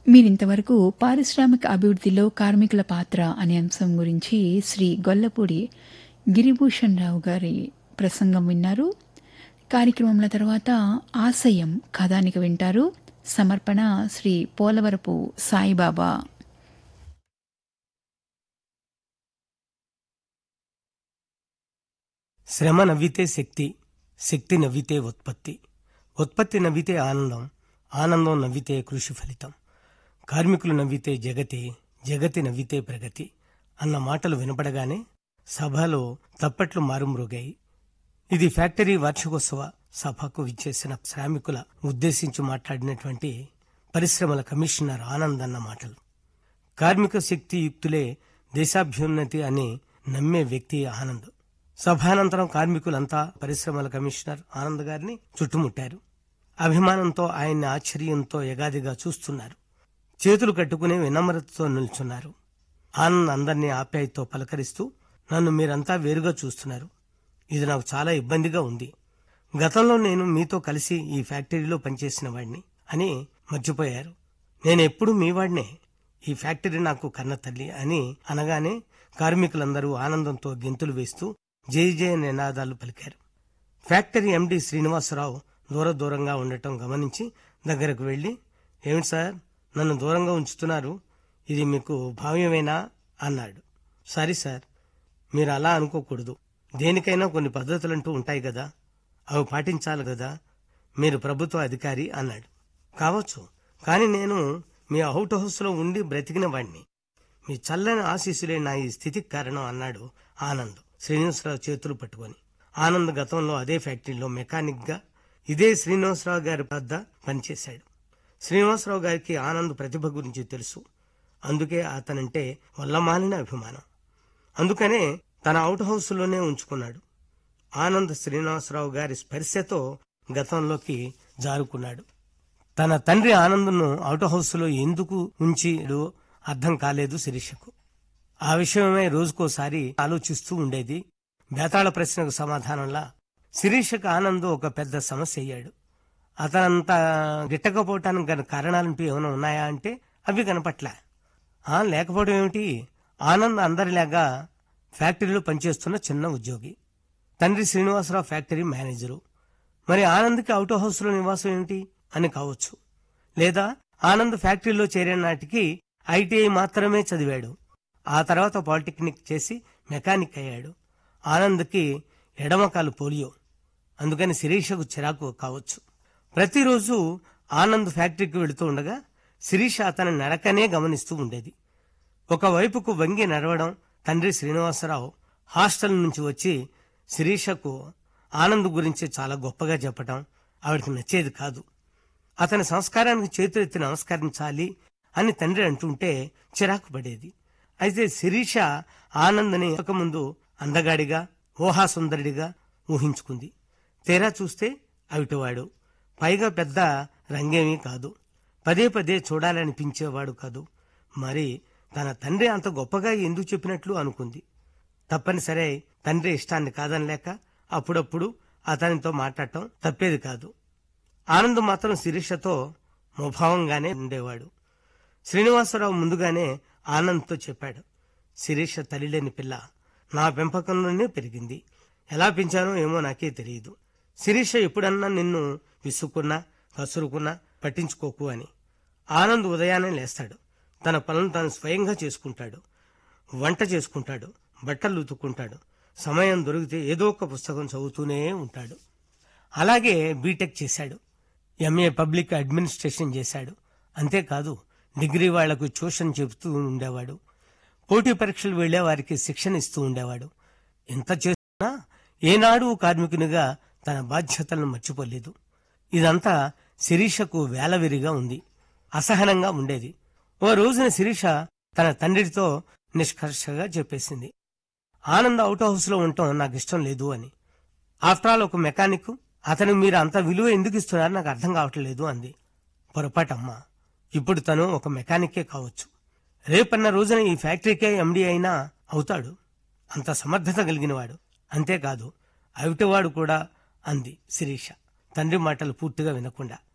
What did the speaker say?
మీరింతవరకు పారిశ్రామిక అభివృద్ధిలో కార్మికుల పాత్ర అనే అంశం గురించి శ్రీ గొల్లపూడి గిరిభూషణ్ రావు గారి ప్రసంగం విన్నారు కార్యక్రమంలో తర్వాత ఆశయం కథానిక వింటారు సమర్పణ శ్రీ పోలవరపు సాయిబాబా శ్రమ నవ్వితే శక్తి శక్తి నవ్వితే ఉత్పత్తి ఉత్పత్తి నవ్వితే ఆనందం ఆనందం నవ్వితే కృషి ఫలితం కార్మికులు నవ్వితే జగతి జగతి నవ్వితే ప్రగతి అన్న మాటలు వినపడగానే సభలో తప్పట్లు మారుమ్రోగాయి ఇది ఫ్యాక్టరీ వార్షికోత్సవ సభకు విచ్చేసిన శ్రామికుల ఉద్దేశించి మాట్లాడినటువంటి పరిశ్రమల కమిషనర్ ఆనంద్ అన్న మాటలు కార్మిక శక్తి యుక్తులే దేశాభ్యున్నతి అని నమ్మే వ్యక్తి ఆనంద్ సభానంతరం కార్మికులంతా పరిశ్రమల కమిషనర్ ఆనంద్ గారిని చుట్టుముట్టారు అభిమానంతో ఆయన్ని ఆశ్చర్యంతో ఎగాదిగా చూస్తున్నారు చేతులు కట్టుకుని వినమ్రతతో నిల్చున్నారు ఆనంద్ అందరినీ ఆప్యాయతో పలకరిస్తూ నన్ను మీరంతా వేరుగా చూస్తున్నారు ఇది నాకు చాలా ఇబ్బందిగా ఉంది గతంలో నేను మీతో కలిసి ఈ ఫ్యాక్టరీలో పనిచేసిన వాడిని అని మర్చిపోయారు నేను ఎప్పుడు మీ వాడినే ఈ ఫ్యాక్టరీ నాకు కన్న తల్లి అని అనగానే కార్మికులందరూ ఆనందంతో గెంతులు వేస్తూ జై జయ నినాదాలు పలికారు ఫ్యాక్టరీ ఎండి శ్రీనివాసరావు దూర దూరంగా ఉండటం గమనించి దగ్గరకు వెళ్లి ఏమిటి సార్ నన్ను దూరంగా ఉంచుతున్నారు ఇది మీకు భావ్యమేనా అన్నాడు సారీ సార్ మీరు అలా అనుకోకూడదు దేనికైనా కొన్ని పద్ధతులంటూ ఉంటాయి కదా అవి పాటించాలి కదా మీరు ప్రభుత్వ అధికారి అన్నాడు కావచ్చు కానీ నేను మీ అవుట్ హౌస్లో ఉండి బ్రతికిన వాణ్ణి మీ చల్లని ఆశీస్సులే నా ఈ స్థితికి కారణం అన్నాడు ఆనంద్ శ్రీనివాసరావు చేతులు పట్టుకొని ఆనంద్ గతంలో అదే ఫ్యాక్టరీలో మెకానిక్గా ఇదే శ్రీనివాసరావు గారి వద్ద పనిచేశాడు శ్రీనివాసరావు గారికి ఆనంద్ ప్రతిభ గురించి తెలుసు అందుకే అతనంటే వల్లమాలిన అభిమానం అందుకనే తన అవుట్ హౌస్లోనే ఉంచుకున్నాడు ఆనంద్ శ్రీనివాసరావు గారి స్పర్శతో గతంలోకి జారుకున్నాడు తన తండ్రి ఆనంద్ను అవుట్ హౌస్లో ఎందుకు ఉంచిడో అర్థం కాలేదు శిరీషకు ఆ విషయమై రోజుకోసారి ఆలోచిస్తూ ఉండేది బేతాళ ప్రశ్నకు సమాధానంలా శిరీషకు ఆనంద్ ఒక పెద్ద సమస్య అయ్యాడు అతనంత గిట్టకపోవటానికి గల కారణాలంటూ ఏమైనా ఉన్నాయా అంటే అవి కనపట్లా ఆ లేకపోవడం ఏమిటి ఆనంద్ అందరిలాగా ఫ్యాక్టరీలో పనిచేస్తున్న చిన్న ఉద్యోగి తండ్రి శ్రీనివాసరావు ఫ్యాక్టరీ మేనేజరు మరి ఆనంద్కి అవుట్ హౌస్లో నివాసం ఏమిటి అని కావచ్చు లేదా ఆనంద్ ఫ్యాక్టరీలో చేరే నాటికి ఐటీఐ మాత్రమే చదివాడు ఆ తర్వాత పాలిటెక్నిక్ చేసి మెకానిక్ అయ్యాడు ఆనంద్కి ఎడమకాలు పోలియో అందుకని శిరీషకు చిరాకు కావచ్చు ప్రతిరోజు ఆనంద్ ఫ్యాక్టరీకి వెళుతూ ఉండగా శిరీష అతని నడకనే గమనిస్తూ ఉండేది ఒకవైపుకు వంగి నడవడం తండ్రి శ్రీనివాసరావు హాస్టల్ నుంచి వచ్చి శిరీషకు ఆనంద్ గురించి చాలా గొప్పగా చెప్పటం ఆవిడకి నచ్చేది కాదు అతని సంస్కారానికి చేతులెత్తి నమస్కరించాలి అని తండ్రి అంటుంటే చిరాకు పడేది అయితే శిరీష ఆనంద్ని ముందు అందగాడిగా ఊహాసుందరుడిగా ఊహించుకుంది తీరా చూస్తే అవిటివాడు పైగా పెద్ద రంగేమీ కాదు పదే పదే చూడాలనిపించేవాడు కాదు మరి తన తండ్రి అంత గొప్పగా ఎందుకు చెప్పినట్లు అనుకుంది తప్పనిసరే తండ్రి ఇష్టాన్ని కాదనలేక అప్పుడప్పుడు అతనితో మాట్లాడటం తప్పేది కాదు ఆనంద్ మాత్రం శిరీషతో ముభావంగానే ఉండేవాడు శ్రీనివాసరావు ముందుగానే ఆనంద్తో చెప్పాడు శిరీష తల్లిలేని పిల్ల నా పెంపకంలోనే పెరిగింది ఎలా పెంచానో ఏమో నాకే తెలియదు శిరీష ఎప్పుడన్నా నిన్ను విసుక్కున్నా కసురుకున్నా పట్టించుకోకు అని ఆనంద్ ఉదయాన్నే లేస్తాడు తన పనులు తాను స్వయంగా చేసుకుంటాడు వంట చేసుకుంటాడు బట్టలు ఉతుక్కుంటాడు సమయం దొరికితే ఏదో ఒక పుస్తకం చదువుతూనే ఉంటాడు అలాగే బీటెక్ చేశాడు ఎంఏ పబ్లిక్ అడ్మినిస్ట్రేషన్ చేశాడు అంతేకాదు డిగ్రీ వాళ్లకు ట్యూషన్ చెబుతూ ఉండేవాడు పోటీ పరీక్షలు వెళ్లే వారికి శిక్షణ ఇస్తూ ఉండేవాడు ఎంత చేస్తున్నా ఏనాడు కార్మికునిగా తన బాధ్యతలను మర్చిపోలేదు ఇదంతా శిరీషకు వేలవిరిగా ఉంది అసహనంగా ఉండేది ఓ రోజున శిరీష తన తండ్రితో నిష్కర్షగా చెప్పేసింది ఆనంద్ అవుట్ హౌస్ లో ఉండటం నాకు ఇష్టం లేదు అని ఆఫ్టర్ ఆల్ ఒక మెకానిక్ అతను మీరు అంత విలువ ఎందుకు ఇస్తున్నారు నాకు అర్థం కావట్లేదు అంది పొరపాటమ్మా ఇప్పుడు తను ఒక మెకానికే కావచ్చు రేపన్న రోజున ఈ ఫ్యాక్టరీకే ఎండీ అయినా అవుతాడు అంత సమర్థత కలిగినవాడు అంతేకాదు అవిటివాడు కూడా అంది శిరీష తండ్రి మాటలు పూర్తిగా వినకుండా